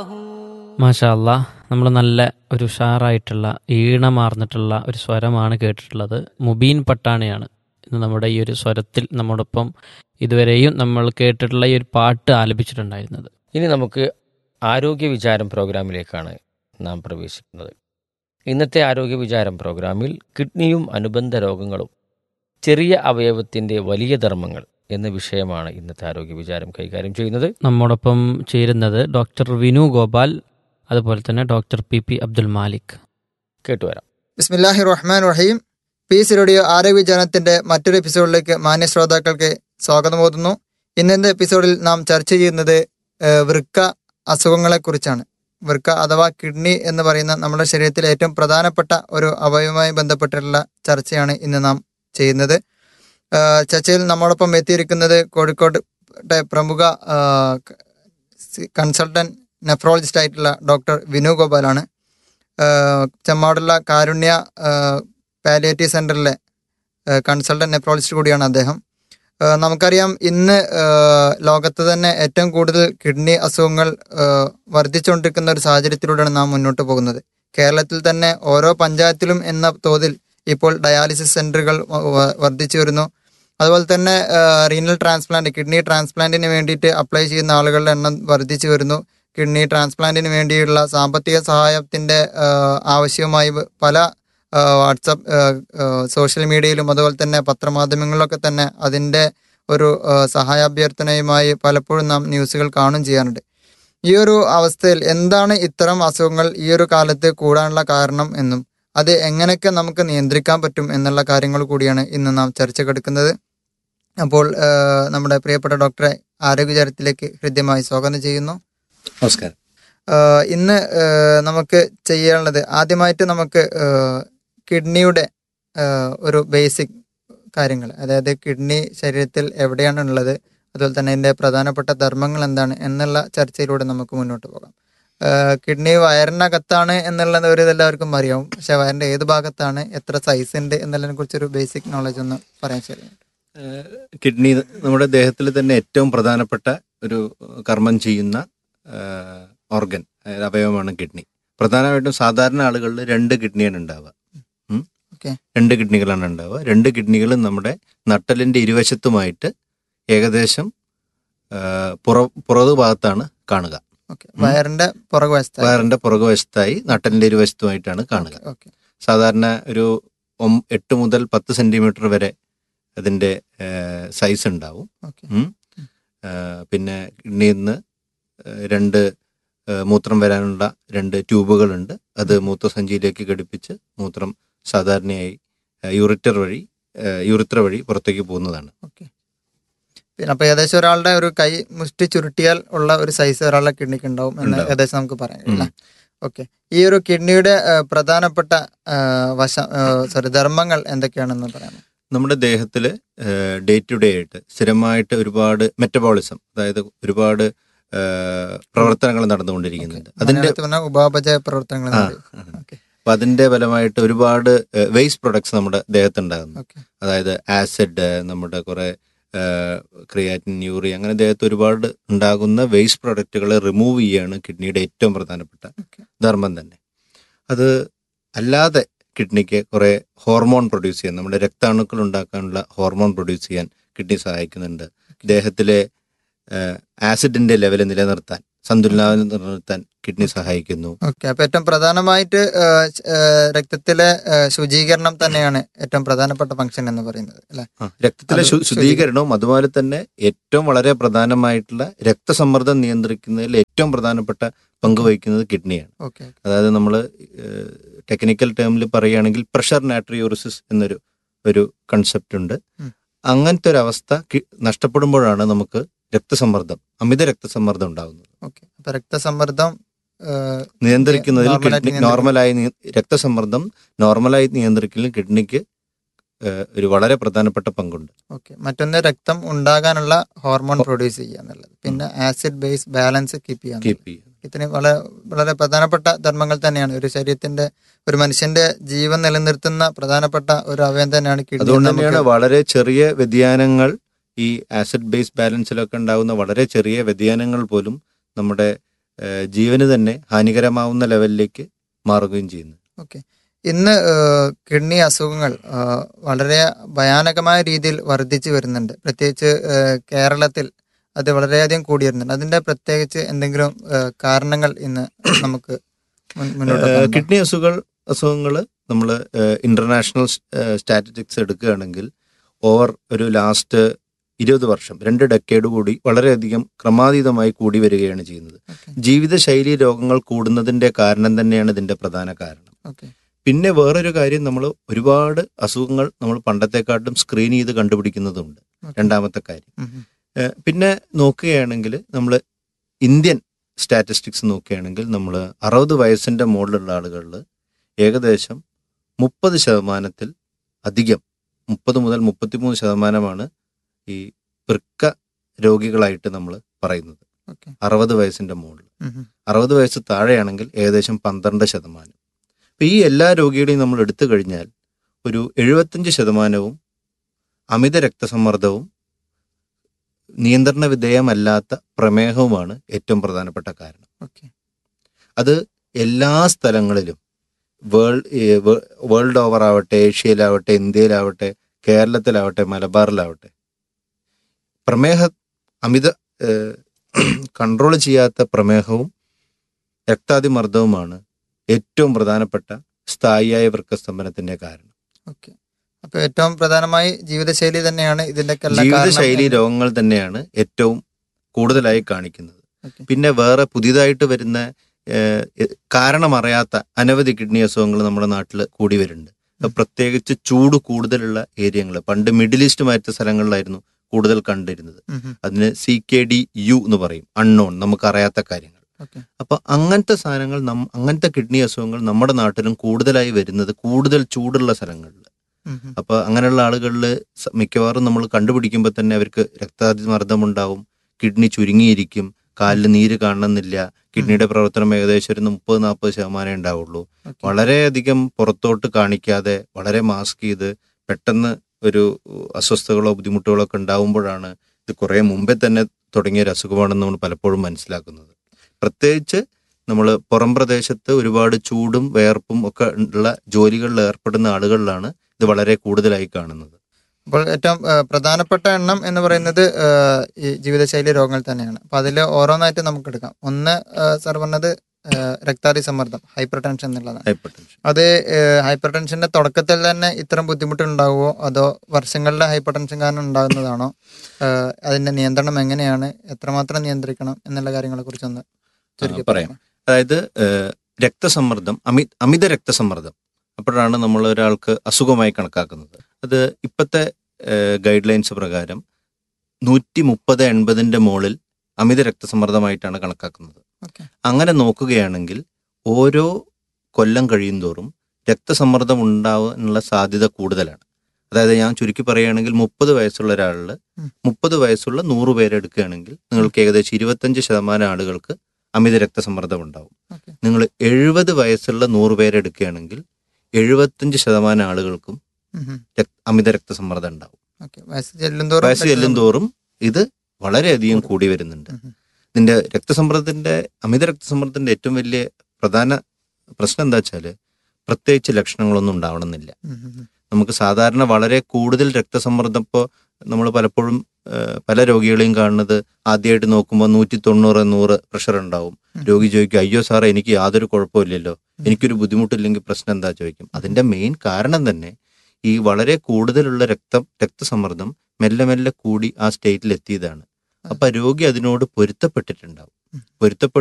മാഷാ അല്ലാ നമ്മൾ നല്ല ഒരു ഉഷാറായിട്ടുള്ള ഈണമാർന്നിട്ടുള്ള ഒരു സ്വരമാണ് കേട്ടിട്ടുള്ളത് മുബീൻ പട്ടാണിയാണ് ഇന്ന് നമ്മുടെ ഈ ഒരു സ്വരത്തിൽ നമ്മോടൊപ്പം ഇതുവരെയും നമ്മൾ കേട്ടിട്ടുള്ള ഈ ഒരു പാട്ട് ആലപിച്ചിട്ടുണ്ടായിരുന്നത് ഇനി നമുക്ക് ആരോഗ്യ വിചാരം പ്രോഗ്രാമിലേക്കാണ് നാം പ്രവേശിക്കുന്നത് ഇന്നത്തെ ആരോഗ്യ വിചാരം പ്രോഗ്രാമിൽ കിഡ്നിയും അനുബന്ധ രോഗങ്ങളും ചെറിയ അവയവത്തിൻ്റെ വലിയ ധർമ്മങ്ങൾ എന്ന വിഷയമാണ് ഇന്നത്തെ ആരോഗ്യ വിചാരം കൈകാര്യം ചെയ്യുന്നത് നമ്മോടൊപ്പം ചേരുന്നത് ഡോക്ടർ വിനു ഗോപാൽ അതുപോലെ തന്നെ doctor P P Abdul Malik കേട്ടുവരാം ബിസ്മില്ലാഹി റഹ്മാൻ റഹീം പീസ് റേഡിയോ ആരോഗ്യ വിചാരണത്തിന്റെ മറ്റൊരു എപ്പിസോഡിലേക്ക് മാന്യ ശ്രോതാക്കൾക്ക് സ്വാഗതം ഓതുന്നു ഇന്നത്തെ എപ്പിസോഡിൽ നാം ചർച്ച ചെയ്യുന്നത് ഏഹ്, വൃക്ക അസുഖങ്ങളെ കുറിച്ചാണ് വൃക്ക അഥവാ കിഡ്നി എന്ന് പറയുന്ന നമ്മുടെ ശരീരത്തിലെ ഏറ്റവും പ്രധാനപ്പെട്ട ഒരു അവയവവുമായി ബന്ധപ്പെട്ടിട്ടുള്ള ചർച്ചയാണ് ഇന്ന് നാം ചെയ്യുന്നത് ഏഹ്, ചർച്ചയിൽ നമ്മോടൊപ്പം എത്തിയിരിക്കുന്നത് കോഴിക്കോട്ടെ പ്രമുഖ കൺസൾട്ടന്റ് നെഫ്രോളജിസ്റ്റ് ആയിട്ടുള്ള ഡോക്ടർ വിനു ഗോപാലാണ് ഏഹ് ചെമ്മാടുള്ള കാരുണ്യ പാലിയേറ്റീവ് സെന്ററിലെ കൺസൾട്ടന്റ് നെഫ്രോളജിസ്റ്റ് കൂടിയാണ് അദ്ദേഹം ഏഹ് നമുക്കറിയാം ഇന്ന് ഏഹ് ലോകത്ത് തന്നെ ഏറ്റവും കൂടുതൽ കിഡ്നി അസുഖങ്ങൾ ഏഹ് വർദ്ധിച്ചുകൊണ്ടിരിക്കുന്ന ഒരു സാഹചര്യത്തിലൂടെയാണ് നാം മുന്നോട്ട് പോകുന്നത് കേരളത്തിൽ തന്നെ ഓരോ പഞ്ചായത്തിലും എന്ന തോതിൽ ഇപ്പോൾ ഡയാലിസിസ് സെന്ററുകൾ വ- വ- വർദ്ധിച്ചു വരുന്നു അതുപോലെ തന്നെ റീനൽ ട്രാൻസ്പ്ലാന്റ് കിഡ്നി ട്രാൻസ്പ്ലാന്റിന് വേണ്ടിയിട്ട് അപ്ലൈ ചെയ്യുന്ന ആളുകളുടെ എണ്ണം വർദ്ധിച്ചു വരുന്നു കിഡ്നി ട്രാൻസ്പ്ലാന്റിന് വേണ്ടിയുള്ള സാമ്പത്തിക സഹായത്തിന്റെ ആഹ് ആവശ്യവുമായി വ- പല ആഹ് വാട്സപ്പ് ആഹ് ആഹ് സോഷ്യൽ മീഡിയയിലും അതുപോലെ തന്നെ പത്രമാധ്യമങ്ങളിലൊക്കെ തന്നെ അതിന്റെ ഒരു ആഹ് സഹായാഭ്യർത്ഥനയുമായി പലപ്പോഴും നാം ന്യൂസുകൾ കാണും ചെയ്യാറുണ്ട് ഈ ഒരു അവസ്ഥയിൽ എന്താണ് ഇത്തരം അസുഖങ്ങൾ ഈ ഒരു കാലത്ത് കൂടാനുള്ള കാരണം എന്നും അത് എങ്ങനെയൊക്കെ നമുക്ക് നിയന്ത്രിക്കാൻ പറ്റും എന്നുള്ള കാര്യങ്ങൾ കൂടിയാണ് ഇന്ന് നാം ചർച്ചക്കെടുക്കുന്നത് അപ്പോൾ ആഹ് നമ്മുടെ പ്രിയപ്പെട്ട ഡോക്ടറെ ആരോഗ്യചാരത്തിലേക്ക് ഹൃദ്യമായി സ്വാഗതം ചെയ്യുന്നു നമസ്കാരം ആഹ് ഇന്ന് ആഹ് നമുക്ക് ചെയ്യാനുള്ളത് ആദ്യമായിട്ട് നമുക്ക് ആഹ് കിഡ്നിയുടെ ആഹ് ഒരു ബേസിക് കാര്യങ്ങൾ അതായത് കിഡ്നി ശരീരത്തിൽ എവിടെയാണ് ഉള്ളത് അതുപോലെ തന്നെ അതിൻ്റെ പ്രധാനപ്പെട്ട ധർമ്മങ്ങൾ എന്താണ് എന്നുള്ള ചർച്ചയിലൂടെ നമുക്ക് മുന്നോട്ട് പോകാം ആഹ് കിഡ്നി വയറിനകത്താണ് എന്നുള്ളത് ഒരു എല്ലാവർക്കും അറിയാവും പക്ഷെ വയറിൻ്റെ ഏത് ഭാഗത്താണ് എത്ര സൈസ് ഉണ്ട് എന്നുള്ളതിനെ കുറിച്ചൊരു ബേസിക് നോളജ് ഒന്ന് പറയാൻ ശരിയാണ് കിഡ്നി നമ്മുടെ ദേഹത്തിൽ തന്നെ ഏറ്റവും പ്രധാനപ്പെട്ട ഒരു കർമ്മം ചെയ്യുന്ന ഓർഗൻ അതായത് അവയവമാണ് കിഡ്നി പ്രധാനമായിട്ടും സാധാരണ ആളുകളിൽ രണ്ട് കിഡ്നിയാണ് ഉണ്ടാവുക ഉം. ഓക്കെ രണ്ട് കിഡ്നികളാണ് ഉണ്ടാവുക രണ്ട് കിഡ്നികളും നമ്മുടെ നട്ടലിന്റെ ഇരുവശത്തുമായിട്ട് ഏകദേശം ആ, പുറ പുറകു ഭാഗത്താണ് കാണുക ഓക്കെ വയറിൻ്റെ പുറകുവശത്ത് വയറിന്റെ പുറകുവശത്തായി നട്ടലിന്റെ ഇരുവശത്തുമായിട്ടാണ് കാണുക ഓക്കെ സാധാരണ ഒരു ഒം- എട്ട് മുതൽ പത്ത് സെന്റിമീറ്റർ വരെ അതിന്റെ സൈസ് ഉണ്ടാവും ഓക്കെ ഉം. ആ, പിന്നെ കിഡ്നിയിൽ നിന്ന് രണ്ട് ആ, മൂത്രം വരാനുള്ള രണ്ട് ട്യൂബുകളുണ്ട് അത് മൂത്രസഞ്ചിയിലേക്ക് ഘടിപ്പിച്ച് മൂത്രം സാധാരണയായി യൂറിറ്റർ വഴി യൂറിത്ര വഴി പുറത്തേക്ക് പോകുന്നതാണ് ഓക്കെ പിന്നെ അപ്പൊ ഏകദേശം ഒരാളുടെ ഒരു കൈ മുഷ്ടി ചുരുട്ടിയാൽ ഉള്ള ഒരു സൈസ് ഒരാളുടെ കിഡ്നിക്ക് ഉണ്ടാവും എന്ന് ഉണ്ടാവും. ഏകദേശം നമുക്ക് പറയാം ഉം. അല്ലേ ഓക്കെ ഈ ഒരു കിഡ്നിയുടെ ആ, പ്രധാനപ്പെട്ട ആ, വശം സോറി ധർമ്മങ്ങൾ എന്തൊക്കെയാണെന്ന് പറയാം നമ്മുടെ ദേഹത്തിൽ ഡേ ടു ഡേ ആയിട്ട് സ്ഥിരമായിട്ട് ഒരുപാട് മെറ്റബോളിസം അതായത് ഒരുപാട് ആ, പ്രവർത്തനങ്ങൾ നടന്നുകൊണ്ടിരിക്കുന്നുണ്ട് അതിന്റെ മലയാളത്തിൽ പറഞ്ഞാൽ ഉപാപചയ പ്രവർത്തനങ്ങൾ ആ, എന്ന് പറയും. ആ. ഓക്കെ അപ്പൊ അതിന്റെ ഫലമായിട്ട് ഒരുപാട് വേസ്റ്റ് പ്രൊഡക്ട്സ് നമ്മുടെ ദേഹത്തുണ്ടാകുന്നു ഓക്കെ അതായത് ആസിഡ് നമ്മുടെ കുറെ ക്രിയാറ്റിൻ യൂറി അങ്ങനെ ദേഹത്ത് ഒരുപാട് ഉണ്ടാകുന്ന വേസ്റ്റ് പ്രൊഡക്റ്റുകളെ റിമൂവ് ചെയ്യാണ് കിഡ്നിയുടെ ഏറ്റവും പ്രധാനപ്പെട്ട ഓക്കെ ധർമ്മം തന്നെ അത് അല്ലാതെ കിഡ്നിക്ക് കുറെ ഹോർമോൺ പ്രൊഡ്യൂസ് ചെയ്യാൻ നമ്മുടെ രക്താണുക്കൾ ഉണ്ടാക്കാനുള്ള ഹോർമോൺ പ്രൊഡ്യൂസ് ചെയ്യാൻ കിഡ്നി സഹായിക്കുന്നുണ്ട് ദേഹത്തിലെ ആസിഡിന്റെ ലെവൽ നിലനിർത്താൻ സന്തുലനം നിലനിർത്താൻ കിഡ്നി സഹായിക്കുന്നു ഓക്കെ അപ്പൊ ഏറ്റവും പ്രധാനമായിട്ട് ആ, ച- ആ, രക്തത്തിലെ ആ, ശുചീകരണം തന്നെയാണ് ഏറ്റവും പ്രധാനപ്പെട്ട ഫംഗ്ഷൻ എന്ന് പറയുന്നത് അല്ലെ ആ, രക്തത്തിലെ അത് ശു- ശുദ്ധീകരണവും അതുപോലെ തന്നെ ഏറ്റവും വളരെ പ്രധാനമായിട്ടുള്ള രക്തസമ്മർദ്ദം നിയന്ത്രിക്കുന്നതിൽ ഏറ്റവും പ്രധാനപ്പെട്ട പങ്ക് വഹിക്കുന്നത് കിഡ്നിയാണ് ഓക്കെ അതായത് നമ്മൾ ടെക്നിക്കൽ ടേമിൽ പറയുകയാണെങ്കിൽ പ്രഷർ നാട്രിയോറിസിസ് എന്നൊരു ഒരു കൺസെപ്റ്റ് ഉണ്ട് ഉം. അങ്ങനത്തെ ഒരു അവസ്ഥ കി- നഷ്ടപ്പെടുമ്പോഴാണ് നമുക്ക് രക്തസമ്മർദ്ദം അമിത രക്തസമ്മർദ്ദം ഉണ്ടാകുന്നത് ഓക്കെ അപ്പൊ രക്തസമ്മർദ്ദം ആ, നിയന്ത്രിക്കുന്നതിൽ നോർമലായിട്ട് കിഡ്നി നിയന്ത്രിക്കും. നോർമലായി നിയ- രക്തസമ്മർദ്ദം നോർമലായി നിയന്ത്രിക്കുന്നതിൽ കിഡ്നിക്ക് ഏഹ്, ഒരു വളരെ പ്രധാനപ്പെട്ട പങ്കുണ്ട് ഓക്കെ മറ്റൊന്ന് രക്തം ഉണ്ടാകാനുള്ള ഹോർമോൺ പ്രൊഡ്യൂസ് ചെയ്യുക എന്നുള്ളത് പിന്നെ ആസിഡ് ബേസ് ബാലൻസ് കീപ്പ് ചെയ്യാൻ കീപ്പ് ചെയ്യുക ഇതിന് വളരെ വളരെ പ്രധാനപ്പെട്ട ധർമ്മങ്ങൾ തന്നെയാണ് ഒരു ശരീരത്തിന്റെ ഒരു മനുഷ്യന്റെ ജീവൻ നിലനിർത്തുന്ന പ്രധാനപ്പെട്ട ഒരു അവയം തന്നെയാണ് കിഡ്നി അതുകൊണ്ട് എന്ന് തന്നെയാണ് നമുക്ക് വളരെ ചെറിയ വ്യതിയാനങ്ങൾ ഈ ആസിഡ് ബേസ് ബാലൻസിലൊക്കെ ഉണ്ടാകുന്ന വളരെ ചെറിയ വ്യതിയാനങ്ങൾ പോലും നമ്മുടെ ഏഹ് ജീവന് തന്നെ ഹാനികരമാവുന്ന ലെവലിലേക്ക് മാറുകയും ചെയ്യുന്നു ഓക്കെ ഇന്ന് ഏഹ്, കിഡ്നി അസുഖങ്ങൾ ഏഹ്, വളരെ ഭയാനകമായ രീതിയിൽ വർദ്ധിച്ചു വരുന്നുണ്ട് പ്രത്യേകിച്ച് ഏഹ്, കേരളത്തിൽ അത് വളരെയധികം കൂടി വരുന്നുണ്ട് അതിന്റെ പ്രത്യേകിച്ച് എന്തെങ്കിലും ഏഹ്, കാരണങ്ങൾ ഇന്ന് നമുക്ക് മുൻ- മുന്നോട്ട് ഏഹ് വെക്കാനുണ്ടോ? കിഡ്നി അസുഖങ്ങൾ അസുഖങ്ങൾ നമ്മൾ ഇന്റർനാഷണൽ സ്റ്റാറ്റിസ്റ്റിക്സ് എടുക്കുകയാണെങ്കിൽ ഓവർ ഒരു ലാസ്റ്റ് ഇരുപത് വർഷം രണ്ട് ഡെക്കേഡ് കൂടി വളരെയധികം ക്രമാതീതമായി കൂടി വരികയാണ് ചെയ്യുന്നത് ഓക്കെ, ജീവിതശൈലി രോഗങ്ങൾ കൂടുന്നതിന്റെ കാരണം തന്നെയാണ് ഇതിന്റെ പ്രധാന കാരണം ഓക്കെ. പിന്നെ വേറൊരു കാര്യം നമ്മൾ ഒരുപാട് അസുഖങ്ങൾ നമ്മൾ പണ്ടത്തെക്കാട്ടും സ്ക്രീൻ ചെയ്ത് കണ്ടുപിടിക്കുന്നതുണ്ട് ഓക്കെ. രണ്ടാമത്തെ കാര്യം ഉം, ഉം. ഏഹ് പിന്നെ നോക്കുകയാണെങ്കിൽ നമ്മൾ ഇന്ത്യൻ സ്റ്റാറ്റിസ്റ്റിക്സ് നോക്കുകയാണെങ്കിൽ നമ്മൾ അറുപത് വയസ്സിന്റെ മുകളിലുള്ള ആളുകളിൽ ഏകദേശം മുപ്പത് ശതമാനത്തിൽ അധികം മുപ്പത് മുതൽ മുപ്പത്തിമൂന്ന് ശതമാനമാണ് ഈ വൃക്ക രോഗികളായിട്ട് നമ്മൾ പറയുന്നത് ഓക്കെ. അറുപത് വയസ്സിന്റെ മുകളിൽ ഉം, ഉം. അറുപത് വയസ്സ് താഴെയാണെങ്കിൽ ഏകദേശം പന്ത്രണ്ട് ശതമാനം അപ്പം ഈ എല്ലാ രോഗികളെയും നമ്മൾ എടുത്തു കഴിഞ്ഞാൽ ഒരു എഴുപത്തഞ്ച് ശതമാനവും അമിത രക്തസമ്മർദ്ദവും നിയന്ത്രണ വിധേയമല്ലാത്ത പ്രമേഹവുമാണ് ഏറ്റവും പ്രധാനപ്പെട്ട കാരണം ഓക്കെ. അത് എല്ലാ സ്ഥലങ്ങളിലും വേൾഡ് വേൾഡ് ഓവർ ആവട്ടെ ഏഷ്യയിലാവട്ടെ ഇന്ത്യയിലാവട്ടെ കേരളത്തിലാവട്ടെ മലബാറിലാവട്ടെ പ്രമേഹ അമിത കൺട്രോൾ ചെയ്യാത്ത പ്രമേഹവും രക്താതിമർദ്ദവുമാണ് ഏറ്റവും പ്രധാനപ്പെട്ട സ്ഥായിയായ വൃക്കസ്തംഭനത്തിന്റെ കാരണം ഓക്കെ. അപ്പൊ ഏറ്റവും പ്രധാനമായി ജീവിതശൈലി തന്നെയാണ് ഇതിന്റെ എല്ലാം ജീവിതശൈലി കാരണം. രോഗങ്ങൾ തന്നെയാണ് ഏറ്റവും കൂടുതലായി കാണിക്കുന്നത് ഓക്കെ. പിന്നെ വേറെ പുതിയതായിട്ട് വരുന്ന ഏഹ്, എ- കാരണമറിയാത്ത അനവധി കിഡ്നി അസുഖങ്ങൾ നമ്മുടെ നാട്ടിൽ കൂടി വരുന്നുണ്ട് അത് പ്രത്യേകിച്ച് ചൂട് കൂടുതലുള്ള ഏരിയകൾ പണ്ട് മിഡിൽ ഈസ്റ്റ് മാറ്റ സ്ഥലങ്ങളിലായിരുന്നു കൂടുതൽ കണ്ടിരുന്നത് ഉം, ഉം. അതിന് സി കെ ഡി യു എന്ന് പറയും അൺനോൺ നമുക്കറിയാത്ത കാര്യങ്ങൾ ഓക്കെ. അപ്പൊ അങ്ങനത്തെ സാധനങ്ങൾ നം അങ്ങനത്തെ കിഡ്നി അസുഖങ്ങൾ നമ്മുടെ നാട്ടിലും കൂടുതലായി വരുന്നത് കൂടുതൽ ചൂടുള്ള സ്ഥലങ്ങളിൽ ഉം, ഉം. അപ്പൊ അങ്ങനെയുള്ള ആളുകളിൽ മിക്കവാറും നമ്മൾ കണ്ടുപിടിക്കുമ്പോൾ തന്നെ അവർക്ക് രക്താതിമർദ്ദം ഉണ്ടാവും കിഡ്നി ചുരുങ്ങിയിരിക്കും കാലിൽ നീര് കാണുന്നില്ല കിഡ്നിയുടെ പ്രവർത്തനം ഏകദേശം ഒരു മുപ്പത് നാൽപ്പത് ശതമാനമേ ഉണ്ടാവുള്ളൂ ഓക്കെ. വളരെയധികം പുറത്തോട്ട് കാണിക്കാതെ വളരെ മാസ്ക് ചെയ്ത് പെട്ടെന്ന് ഒരു അസ്വസ്ഥതകളോ ബുദ്ധിമുട്ടുകളോ ഒക്കെ ഉണ്ടാവുമ്പോഴാണ് ഇത് കുറെ മുമ്പേ തന്നെ തുടങ്ങിയ ഒരു അസുഖമാണെന്ന് നമ്മൾ പലപ്പോഴും മനസ്സിലാക്കുന്നത് പ്രത്യേകിച്ച് നമ്മൾ പുറം പ്രദേശത്ത് ഒരുപാട് ചൂടും വേർപ്പും ഒക്കെ ഉള്ള ജോലികളിൽ ഏർപ്പെടുന്ന ആളുകളിലാണ് ഇത് വളരെ കൂടുതലായി കാണുന്നത് അപ്പോൾ ഏറ്റവും ഏഹ്, പ്രധാനപ്പെട്ട എണ്ണം എന്ന് പറയുന്നത് ഏഹ്, ഈ ജീവിതശൈലി രോഗങ്ങൾ തന്നെയാണ് അപ്പൊ അതിൽ ഓരോന്നായിട്ട് നമുക്ക് എടുക്കാം ഒന്ന് ഏഹ്, സാർ പറഞ്ഞത് ഏഹ്, രക്താതി സമ്മർദ്ദം ഹൈപ്പർ ടെൻഷൻ എന്നുള്ളതാണ് ഹൈപ്പർ ടെൻഷൻ അത് ഹൈപ്പർ ടെൻഷന്റെ തുടക്കത്തിൽ തന്നെ ഇത്തരം ബുദ്ധിമുട്ട് ഉണ്ടാവുമോ അതോ വർഷങ്ങളിലെ ഹൈപ്പർ ടെൻഷൻ കാരണം ഉണ്ടാകുന്നതാണോ ഏഹ്, അതിന്റെ നിയന്ത്രണം എങ്ങനെയാണ് എത്രമാത്രം നിയന്ത്രിക്കണം എന്നുള്ള കാര്യങ്ങളെ കുറിച്ചൊന്ന് ചുരുക്കി പറയാം. പറയാം അതായത് ഏഹ്, രക്തസമ്മർദ്ദം അമി അമിത രക്തസമ്മർദ്ദം അപ്പോഴാണ് നമ്മൾ ഒരാൾക്ക് അസുഖമായി കണക്കാക്കുന്നത് അത് ഇപ്പോഴത്തെ ഗൈഡ് ലൈൻസ് പ്രകാരം നൂറ്റി മുപ്പത് എൺപതിൻ്റെ മുകളിൽ അമിത രക്തസമ്മർദ്ദമായിട്ടാണ് കണക്കാക്കുന്നത് ഓക്കെ. അങ്ങനെ നോക്കുകയാണെങ്കിൽ ഓരോ കൊല്ലം കഴിയുന്തോറും രക്തസമ്മർദ്ദം ഉണ്ടാവാനുള്ള സാധ്യത കൂടുതലാണ് അതായത് ഞാൻ ചുരുക്കി പറയുകയാണെങ്കിൽ മുപ്പത് വയസ്സുള്ള ഒരാളിൽ ഉം. മുപ്പത് വയസ്സുള്ള നൂറ് പേരെ എടുക്കുകയാണെങ്കിൽ നിങ്ങൾക്ക് ഏകദേശം ഇരുപത്തഞ്ച് ശതമാനം ആളുകൾക്ക് അമിത രക്തസമ്മർദ്ദം ഉണ്ടാവും ഓക്കെ. നിങ്ങൾ എഴുപത് വയസ്സുള്ള നൂറ് പേരെ എടുക്കുകയാണെങ്കിൽ എഴുപത്തഞ്ച് ശതമാനം ആളുകൾക്കും ഉം ഉം. രക്- അമിത രക്തസമ്മർദ്ദം ഉണ്ടാവും ഓക്കെ. വയസ്സ് ചെല്ലുന്തോറും വയസ്സ് ചെല്ലും തോറും ഇത് വളരെയധികം കൂടി വരുന്നുണ്ട് ഉം ഉം. ഇതിന്റെ രക്തസമ്മർദ്ദത്തിന്റെ അമിത രക്തസമ്മർദ്ദത്തിന്റെ ഏറ്റവും വലിയ പ്രധാന പ്രശ്നം എന്താ വെച്ചാല് പ്രത്യേകിച്ച് ലക്ഷണങ്ങളൊന്നും ഉണ്ടാവണമെന്നില്ല ഉം ഉം ഉം. നമുക്ക് സാധാരണ വളരെ കൂടുതൽ രക്തസമ്മർദ്ദം ഇപ്പോൾ നമ്മൾ പലപ്പോഴും ആ, പല രോഗികളെയും കാണുന്നത് ആദ്യമായിട്ട് നോക്കുമ്പോൾ നൂറ്റി തൊണ്ണൂറ് നൂറ് പ്രഷർ ഉണ്ടാവും ഉം. രോഗി ചോദിക്കും അയ്യോ സാറേ എനിക്ക് യാതൊരു കുഴപ്പമില്ലല്ലോ എനിക്കൊരു ബുദ്ധിമുട്ടില്ലെങ്കിൽ പ്രശ്നം എന്താ ചോദിക്കും അതിന്റെ മെയിൻ കാരണം തന്നെ ഈ വളരെ കൂടുതലുള്ള രക്തം രക്തസമ്മർദ്ദം മെല്ലെ മെല്ലെ കൂടി ആ സ്റ്റേറ്റിൽ എത്തിയതാണ് അപ്പൊ രോഗി അതിനോട് പൊരുത്തപ്പെട്ടിട്ടുണ്ടാവും പൊരുത്തപ്പെട്ട്